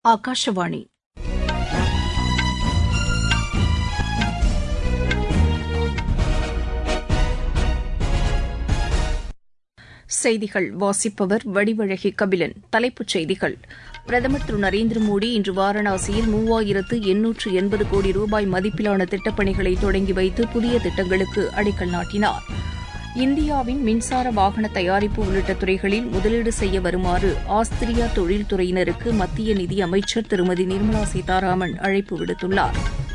ಆಕಾಶವಾಣಿ செய்திகள் வாசிப்பவர் வடிவழகி கபிலன் தலைப்புச் செய்திகள் பிரதமர் திரு நரேந்திர மோடி இன்று வாரணாசியில் மூவாயிரத்து எண்ணூற்று எண்பது கோடி ரூபாய் மதிப்பிலான திட்டப்பணிகளை தொடங்கி வைத்து புதிய திட்டங்களுக்கு அடிக்கல் நாட்டினார் இந்தியாவின் மின்சார வாகன தயாரிப்பு உள்ளிட்ட துறைகளில் முதலீடு செய்ய வருமாறு ஆஸ்திரியா தொழில்துறையினருக்கு மத்திய நிதி அமைச்சர் திருமதி நிர்மலா சீதாராமன் அழைப்பு விடுத்துள்ளார்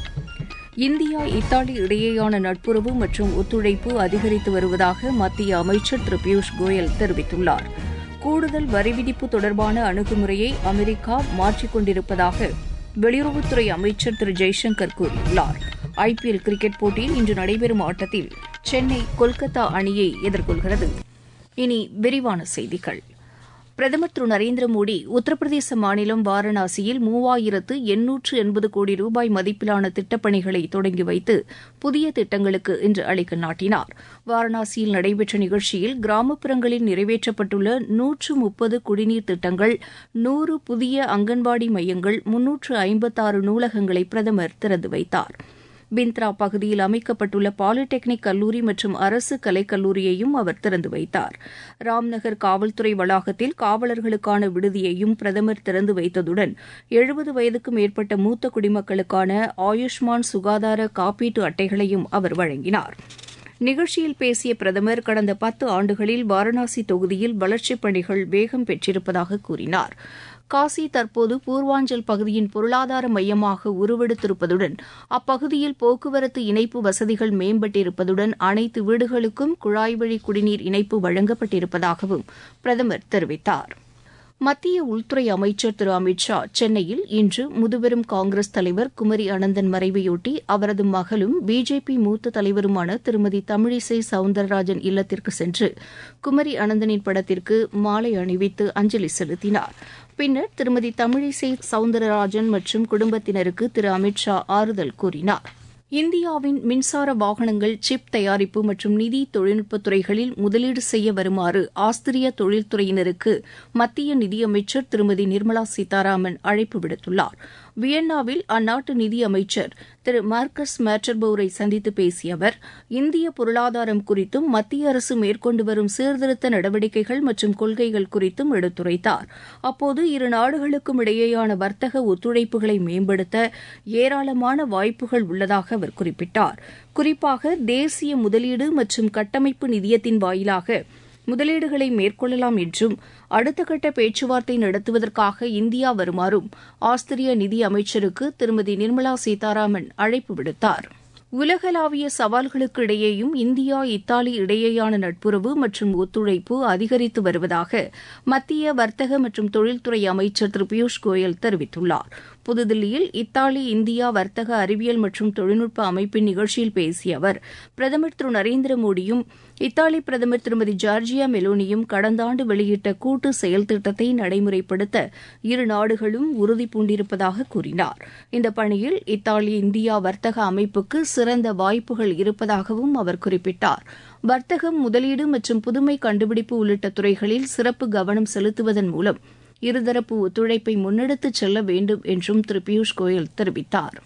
இந்தியா இத்தாலி இடையேயான நட்புறவு மற்றும் ஒத்துழைப்பு அதிகரித்து வருவதாக மத்திய அமைச்சர் திரு பியூஷ் கோயல் தெரிவித்துள்ளார் கூடுதல் வரி விதிப்பு தொடர்பான அணுகுமுறையை அமெரிக்கா மாற்றிக் கொண்டிருப்பதாக வெளியுறவுத்துறை அமைச்சர் திரு ஜெய்சங்கர் கூறியுள்ளார் ஐபிஎல் கிரிக்கெட் போட்டியில் இன்று நடைபெறும் ஆட்டத்தில் சென்னை கொல்கத்தா அணியை எதிர்கொள்கிறது இனி விரிவான செய்திகள் பிரதமர் திரு நரேந்திர மோடி உத்தரப்பிரதேச மாநிலம் வாரணாசியில் மூவாயிரத்து எண்ணூற்று எண்பது கோடி ரூபாய் மதிப்பிலான திட்டப்பணிகளை தொடங்கி வைத்து புதிய திட்டங்களுக்கு இன்று அடிக்கல் நாட்டினார் வாரணாசியில் நடைபெற்ற நிகழ்ச்சியில் கிராமப்புறங்களில் நிறைவேற்றப்பட்டுள்ள நூற்று முப்பது குடிநீர் திட்டங்கள் நூறு புதிய அங்கன்வாடி மையங்கள் முன்னூற்று ஐம்பத்தாறு நூலகங்களை பிரதமர் திறந்து வைத்தார் பிந்த்ரா பகுதியில் அமைக்கப்பட்டுள்ள பாலிடெக்னிக் கல்லூரி மற்றும் அரசு கலைக்கல்லூரியையும் அவர் திறந்து வைத்தார் ராம்நகர் காவல்துறை வளாகத்தில் காவலர்களுக்கான விடுதியையும் பிரதமர் திறந்து வைத்ததுடன் எழுபது வயதுக்கும் மேற்பட்ட மூத்த குடிமக்களுக்கான ஆயுஷ்மான் சுகாதார காப்பீட்டு அட்டைகளையும் அவர் வழங்கினார் நிகழ்ச்சியில் பேசிய பிரதமர் கடந்த பத்து ஆண்டுகளில் வாரணாசி தொகுதியில் வளர்ச்சிப் பணிகள் வேகம் பெற்றிருப்பதாக கூறினார் காசி தற்போது பூர்வாஞ்சல் பகுதியின் பொருளாதார மையமாக உருவெடுத்திருப்பதுடன் அப்பகுதியில் போக்குவரத்து இணைப்பு வசதிகள் மேம்பட்டிருப்பதுடன் அனைத்து வீடுகளுக்கும் குழாய் வழி குடிநீர் இணைப்பு வழங்கப்பட்டிருப்பதாகவும் பிரதமர் தெரிவித்தார் மத்திய உள்துறை அமைச்சர் திரு அமித் ஷா சென்னையில் இன்று முதுபெரும் காங்கிரஸ் தலைவர் குமரி அனந்தன் மறைவையொட்டி அவரது மகளும் பிஜேபி மூத்த தலைவருமான திருமதி தமிழிசை சவுந்தரராஜன் இல்லத்திற்கு சென்று குமரி அனந்தனின் படத்திற்கு மாலை அணிவித்து அஞ்சலி செலுத்தினார் பின்னர் திருமதி தமிழிசை சவுந்தரராஜன் மற்றும் குடும்பத்தினருக்கு திரு அமித் ஷா ஆறுதல் கூறினார் இந்தியாவின் மின்சார வாகனங்கள் சிப் தயாரிப்பு மற்றும் நிதி தொழில்நுட்பத் துறைகளில் முதலீடு செய்ய வருமாறு ஆஸ்திரிய தொழில்துறையினருக்கு மத்திய நிதியமைச்சர் திருமதி நிர்மலா சீதாராமன் அழைப்பு விடுத்துள்ளார் வியன்னாவில் அந்நாட்டு நிதியமைச்சர் திரு மார்க்கஸ் மேட்டர்போரை சந்தித்து பேசிய அவர் இந்திய பொருளாதாரம் குறித்தும் மத்திய அரசு மேற்கொண்டு வரும் சீர்திருத்த நடவடிக்கைகள் மற்றும் கொள்கைகள் குறித்தும் எடுத்துரைத்தார் அப்போது இரு நாடுகளுக்கும் இடையேயான வர்த்தக ஒத்துழைப்புகளை மேம்படுத்த ஏராளமான வாய்ப்புகள் உள்ளதாக அவர் குறிப்பிட்டார் குறிப்பாக தேசிய முதலீடு மற்றும் கட்டமைப்பு நிதியத்தின் வாயிலாக முதலீடுகளை மேற்கொள்ளலாம் என்றும் அடுத்த கட்ட பேச்சுவார்த்தை நடத்துவதற்காக இந்தியா வருமாறும் ஆஸ்திரிய நிதி அமைச்சருக்கு திருமதி நிர்மலா சீதாராமன் அழைப்பு விடுத்தார் உலகளாவிய சவால்களுக்கு இடையேயும் இந்தியா இத்தாலி இடையேயான நட்புறவு மற்றும் ஒத்துழைப்பு அதிகரித்து வருவதாக மத்திய வர்த்தக மற்றும் தொழில்துறை அமைச்சர் திரு பியூஷ் கோயல் தெரிவித்துள்ளார் புதுதில்லியில் இத்தாலி இந்தியா வர்த்தக அறிவியல் மற்றும் தொழில்நுட்ப அமைப்பின் நிகழ்ச்சியில் பேசிய அவர் பிரதமர் திரு நரேந்திர மோடியும் இத்தாலி பிரதமர் திருமதி ஜார்ஜியா மெலோனியும் கடந்த ஆண்டு வெளியிட்ட கூட்டு செயல் திட்டத்தை நடைமுறைப்படுத்த இரு நாடுகளும் உறுதி பூண்டிருப்பதாக கூறினார் இந்த பணியில் இத்தாலி இந்தியா வர்த்தக அமைப்புக்கு சிறந்த வாய்ப்புகள் இருப்பதாகவும் அவர் குறிப்பிட்டார் வர்த்தகம் முதலீடு மற்றும் புதுமை கண்டுபிடிப்பு உள்ளிட்ட துறைகளில் சிறப்பு கவனம் செலுத்துவதன் மூலம் இருதரப்பு ஒத்துழைப்பை முன்னெடுத்துச் செல்ல வேண்டும் என்றும் திரு பியூஷ் கோயல் தெரிவித்தார்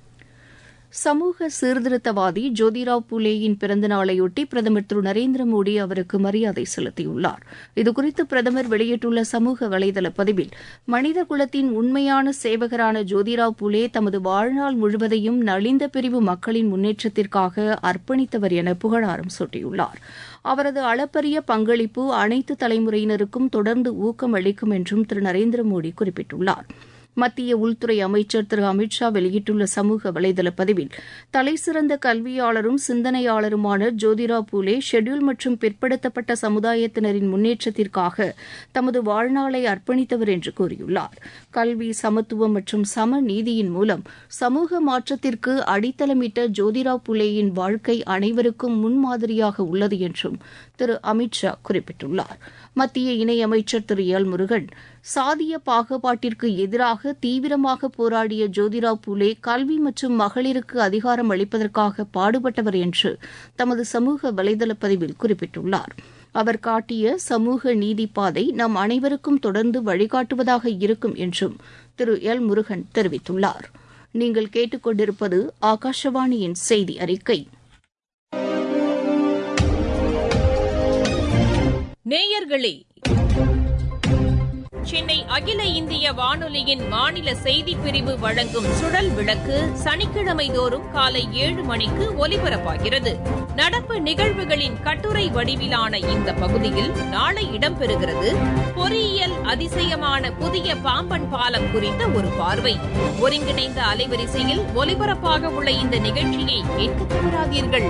சமூக சீர்திருத்தவாதி ஜோதிராவ் பூலேயின் பிறந்த நாளையொட்டி பிரதமர் திரு நரேந்திர மோடி அவருக்கு மரியாதை செலுத்தியுள்ளார் இதுகுறித்து பிரதமர் வெளியிட்டுள்ள சமூக வலைதள பதிவில் மனித குலத்தின் உண்மையான சேவகரான ஜோதிராவ் பூலே தமது வாழ்நாள் முழுவதையும் நலிந்த பிரிவு மக்களின் முன்னேற்றத்திற்காக அர்ப்பணித்தவர் என புகழாரம் சூட்டியுள்ளார் அவரது அளப்பரிய பங்களிப்பு அனைத்து தலைமுறையினருக்கும் தொடர்ந்து ஊக்கம் அளிக்கும் என்றும் திரு நரேந்திர மோடி குறிப்பிட்டுள்ளார் மத்திய உள்துறை அமைச்சர் திரு அமித் ஷா வெளியிட்டுள்ள சமூக வலைதள பதிவில் தலைசிறந்த கல்வியாளரும் சிந்தனையாளருமான ஜோதிரா பூலே ஷெட்யூல் மற்றும் பிற்படுத்தப்பட்ட சமுதாயத்தினரின் முன்னேற்றத்திற்காக தமது வாழ்நாளை அர்ப்பணித்தவர் என்று கூறியுள்ளார் கல்வி சமத்துவம் மற்றும் சம நீதியின் மூலம் சமூக மாற்றத்திற்கு அடித்தளமிட்ட ஜோதிராவ் புலேயின் வாழ்க்கை அனைவருக்கும் முன்மாதிரியாக உள்ளது என்றும் திரு அமித் ஷா குறிப்பிட்டுள்ளார் மத்திய இணையமைச்சர் திரு எல் முருகன் சாதிய பாகுபாட்டிற்கு எதிராக தீவிரமாக போராடிய ஜோதிராவ் பூலே கல்வி மற்றும் மகளிருக்கு அதிகாரம் அளிப்பதற்காக பாடுபட்டவர் என்று தமது சமூக வலைதள பதிவில் குறிப்பிட்டுள்ளார் அவர் காட்டிய சமூக நீதி பாதை நம் அனைவருக்கும் தொடர்ந்து வழிகாட்டுவதாக இருக்கும் என்றும் திரு எல் முருகன் தெரிவித்துள்ளார் நீங்கள் கேட்டுக்கொண்டிருப்பது ஆகாஷவாணியின் செய்தி அறிக்கை நேயர்களே சென்னை அகில இந்திய வானொலியின் மாநில செய்திப் பிரிவு வழங்கும் சுழல் விளக்கு சனிக்கிழமை தோறும் காலை ஏழு மணிக்கு ஒலிபரப்பாகிறது நடப்பு நிகழ்வுகளின் கட்டுரை வடிவிலான இந்த பகுதியில் நாளை இடம்பெறுகிறது பொறியியல் அதிசயமான புதிய பாம்பன் பாலம் குறித்த ஒரு பார்வை ஒருங்கிணைந்த அலைவரிசையில் ஒலிபரப்பாக உள்ள இந்த நிகழ்ச்சியை கேட்க தவறாதீர்கள்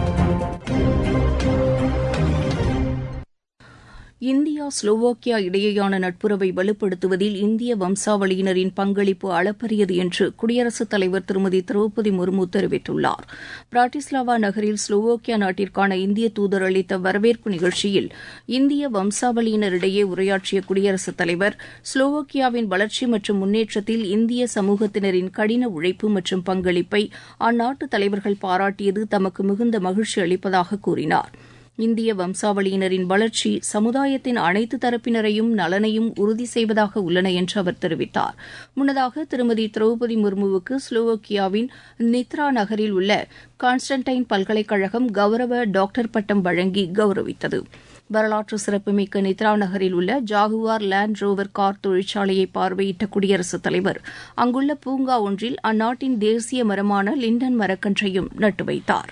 இந்தியா ஸ்லோவாக்கியா இடையேயான நட்புறவை வலுப்படுத்துவதில் இந்திய வம்சாவளியினரின் பங்களிப்பு அளப்பரியது என்று குடியரசுத் தலைவர் திருமதி திரௌபதி முர்மு தெரிவித்துள்ளார் பிராட்டிஸ்லாவா நகரில் ஸ்லோவாக்கியா நாட்டிற்கான இந்திய தூதர் அளித்த வரவேற்பு நிகழ்ச்சியில் இந்திய வம்சாவளியினரிடையே உரையாற்றிய குடியரசுத் தலைவர் ஸ்லோவாக்கியாவின் வளர்ச்சி மற்றும் முன்னேற்றத்தில் இந்திய சமூகத்தினரின் கடின உழைப்பு மற்றும் பங்களிப்பை அந்நாட்டு தலைவர்கள் பாராட்டியது தமக்கு மிகுந்த மகிழ்ச்சி அளிப்பதாக கூறினார் இந்திய வம்சாவளியினரின் வளர்ச்சி சமுதாயத்தின் அனைத்து தரப்பினரையும் நலனையும் உறுதி செய்வதாக உள்ளன என்று அவர் தெரிவித்தார் முன்னதாக திருமதி திரௌபதி முர்முவுக்கு ஸ்லோவோக்கியாவின் நித்ரா நகரில் உள்ள கான்ஸ்டன்டைன் பல்கலைக்கழகம் கௌரவ டாக்டர் பட்டம் வழங்கி கௌரவித்தது வரலாற்று சிறப்புமிக்க நித்ரா நகரில் உள்ள ஜாகுவார் லேண்ட் ரோவர் கார் தொழிற்சாலையை பார்வையிட்ட குடியரசுத் தலைவர் அங்குள்ள பூங்கா ஒன்றில் அந்நாட்டின் தேசிய மரமான லிண்டன் மரக்கன்றையும் நட்டு வைத்தாா்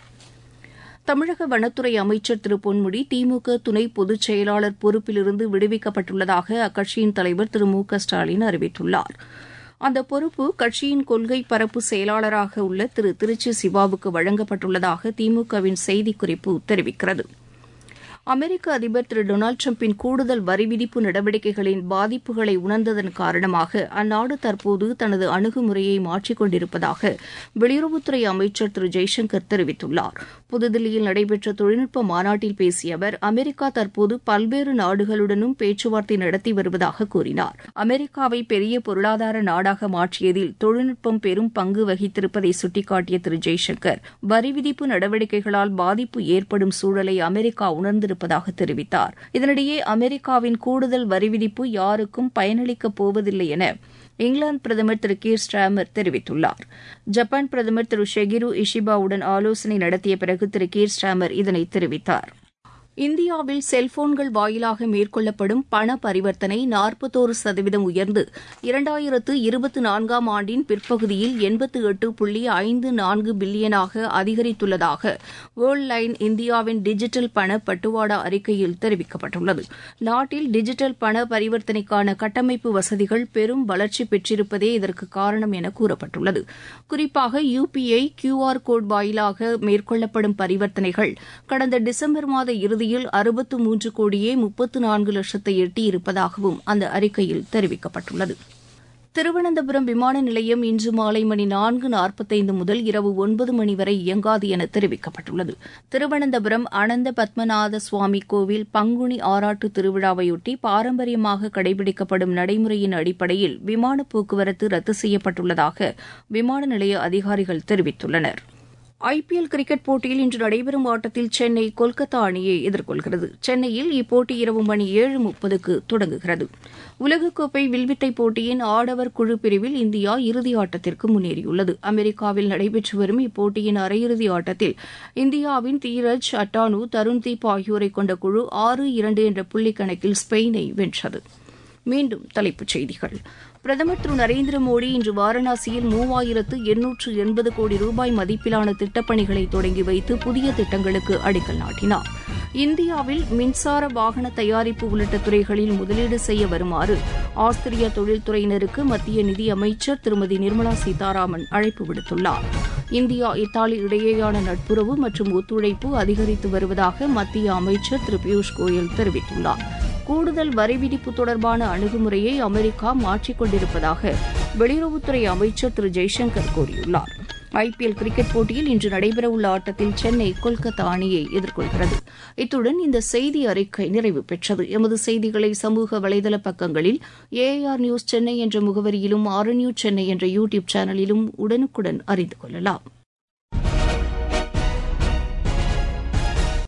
தமிழக வனத்துறை அமைச்சர் திரு பொன்முடி திமுக துணை பொதுச் செயலாளர் பொறுப்பிலிருந்து விடுவிக்கப்பட்டுள்ளதாக அக்கட்சியின் தலைவர் திரு மு க ஸ்டாலின் அறிவித்துள்ளார் அந்த பொறுப்பு கட்சியின் கொள்கை பரப்பு செயலாளராக உள்ள திரு திருச்சி சிவாவுக்கு வழங்கப்பட்டுள்ளதாக திமுகவின் செய்திக்குறிப்பு தெரிவிக்கிறது அமெரிக்க அதிபர் திரு டொனால்டு டிரம்பின் கூடுதல் வரி விதிப்பு நடவடிக்கைகளின் பாதிப்புகளை உணர்ந்ததன் காரணமாக அந்நாடு தற்போது தனது அணுகுமுறையை மாற்றிக் கொண்டிருப்பதாக வெளியுறவுத்துறை அமைச்சர் திரு ஜெய்சங்கர் தெரிவித்துள்ளார் புதுதில்லியில் நடைபெற்ற தொழில்நுட்ப மாநாட்டில் பேசிய அவர் அமெரிக்கா தற்போது பல்வேறு நாடுகளுடனும் பேச்சுவார்த்தை நடத்தி வருவதாக கூறினார் அமெரிக்காவை பெரிய பொருளாதார நாடாக மாற்றியதில் தொழில்நுட்பம் பெரும் பங்கு வகித்திருப்பதை சுட்டிக்காட்டிய திரு ஜெய்சங்கர் வரி விதிப்பு நடவடிக்கைகளால் பாதிப்பு ஏற்படும் சூழலை அமெரிக்கா உணர்ந்து இருப்பதாக தெரிவித்தார் இதனிடையே அமெரிக்காவின் கூடுதல் வரி விதிப்பு யாருக்கும் பயனளிக்கப் போவதில்லை என இங்கிலாந்து பிரதமர் திரு கீர் ஸ்டாமர் தெரிவித்துள்ளார் ஜப்பான் பிரதமர் திரு ஷெகிரு இஷிபாவுடன் ஆலோசனை நடத்திய பிறகு திரு கீர் ஸ்டாமர் இதனை தெரிவித்தார் இந்தியாவில் செல்போன்கள் வாயிலாக மேற்கொள்ளப்படும் பண பரிவர்த்தனை நாற்பத்தோரு சதவீதம் உயர்ந்து இரண்டாயிரத்து இருபத்தி நான்காம் ஆண்டின் பிற்பகுதியில் எண்பத்து எட்டு புள்ளி ஐந்து நான்கு பில்லியனாக அதிகரித்துள்ளதாக வேர்ல்ட் லைன் இந்தியாவின் டிஜிட்டல் பண பட்டுவாடா அறிக்கையில் தெரிவிக்கப்பட்டுள்ளது நாட்டில் டிஜிட்டல் பண பரிவர்த்தனைக்கான கட்டமைப்பு வசதிகள் பெரும் வளர்ச்சி பெற்றிருப்பதே இதற்கு காரணம் என கூறப்பட்டுள்ளது குறிப்பாக யுபிஐ கியூஆர் கோட் வாயிலாக மேற்கொள்ளப்படும் பரிவர்த்தனைகள் கடந்த டிசம்பர் மாத இறுதியில் அறுபத்து மூன்று கோடியே முப்பத்து நான்கு லட்சத்தை எட்டியிருப்பதாகவும் அந்த அறிக்கையில் தெரிவிக்கப்பட்டுள்ளது திருவனந்தபுரம் விமான நிலையம் இன்று மாலை மணி நான்கு நாற்பத்தைந்து முதல் இரவு ஒன்பது மணி வரை இயங்காது என தெரிவிக்கப்பட்டுள்ளது திருவனந்தபுரம் அனந்த பத்மநாத சுவாமி கோவில் பங்குனி ஆராட்டு திருவிழாவையொட்டி பாரம்பரியமாக கடைபிடிக்கப்படும் நடைமுறையின் அடிப்படையில் விமான போக்குவரத்து ரத்து செய்யப்பட்டுள்ளதாக விமான நிலைய அதிகாரிகள் தெரிவித்துள்ளனா் ஐபிஎல் கிரிக்கெட் போட்டியில் இன்று நடைபெறும் ஆட்டத்தில் சென்னை கொல்கத்தா அணியை எதிர்கொள்கிறது சென்னையில் இப்போட்டி இரவு மணி ஏழு முப்பதுக்கு தொடங்குகிறது உலகக்கோப்பை வில்வித்தை போட்டியின் ஆடவர் குழு பிரிவில் இந்தியா இறுதி ஆட்டத்திற்கு முன்னேறியுள்ளது அமெரிக்காவில் நடைபெற்று வரும் இப்போட்டியின் அரையிறுதி ஆட்டத்தில் இந்தியாவின் தீரஜ் அட்டானு தருண்தீப் ஆகியோரை கொண்ட குழு ஆறு இரண்டு என்ற புள்ளி கணக்கில் ஸ்பெயினை வென்றது மீண்டும் தலைப்புச் செய்திகள் பிரதமர் திரு நரேந்திர மோடி இன்று வாரணாசியில் மூவாயிரத்து எண்ணூற்று எண்பது கோடி ரூபாய் மதிப்பிலான திட்டப்பணிகளை தொடங்கி வைத்து புதிய திட்டங்களுக்கு அடிக்கல் நாட்டினார் இந்தியாவில் மின்சார வாகன தயாரிப்பு உள்ளிட்ட துறைகளில் முதலீடு செய்ய வருமாறு ஆஸ்திரிய தொழில்துறையினருக்கு மத்திய நிதி அமைச்சர் திருமதி நிர்மலா சீதாராமன் அழைப்பு விடுத்துள்ளார் இந்தியா இத்தாலி இடையேயான நட்புறவு மற்றும் ஒத்துழைப்பு அதிகரித்து வருவதாக மத்திய அமைச்சர் திரு பியூஷ் கோயல் தெரிவித்துள்ளார் கூடுதல் வரி விதிப்பு தொடர்பான அணுகுமுறையை அமெரிக்கா மாற்றிக் கொண்டிருப்பதாக வெளியுறவுத்துறை அமைச்சர் திரு ஜெய்சங்கர் கூறியுள்ளார் ஐபிஎல் கிரிக்கெட் போட்டியில் இன்று நடைபெறவுள்ள ஆட்டத்தில் சென்னை கொல்கத்தா அணியை எதிர்கொள்கிறது இத்துடன் இந்த செய்தி அறிக்கை நிறைவு பெற்றது எமது செய்திகளை சமூக வலைதள பக்கங்களில் ஏஆர் நியூஸ் சென்னை என்ற முகவரியிலும் ஆர் நியூஸ் சென்னை என்ற யூ டியூப் சேனலிலும் உடனுக்குடன் அறிந்து கொள்ளலாம்